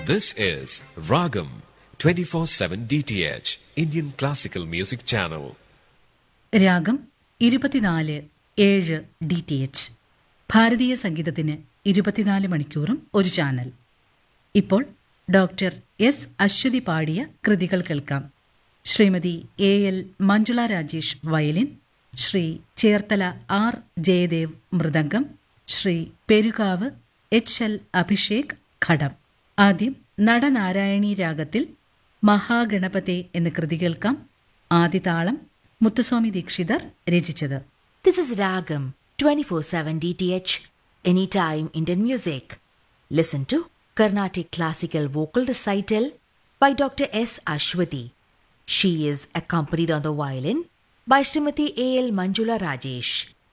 This is Ragam 24/7 DTH Indian Classical Music Channel. രാഗം ഇരുപത്തിനാല് ഏഴ് ഡി ടി എച്ച് ഭാരതീയ സംഗീതത്തിന് ഇരുപത്തിനാല് മണിക്കൂറും ഒരു ചാനൽ ഇപ്പോൾ ഡോക്ടർ എസ് അശ്വതി പാടിയ കൃതികൾ കേൾക്കാം Shrimati A L Manjula Rajesh violin Shri Cherthala R Jayadev mridangam Shri Perukavu H L Abhishek ghatam ആദ്യം നടനാരായണീ രാഗത്തിൽ മഹാഗണപതെ എന്ന കൃതി കേൾക്കാം ആദിതാളം മുത്തുസ്വാമി ദീക്ഷിതർ രചിച്ചത് This is Ragam 24/7 DTH Anytime Indian Music. Listen to Carnatic Classical Vocal Recital by Dr. S. Ashwati. She is accompanied on the violin by Srimati A. L. Manjula Rajesh.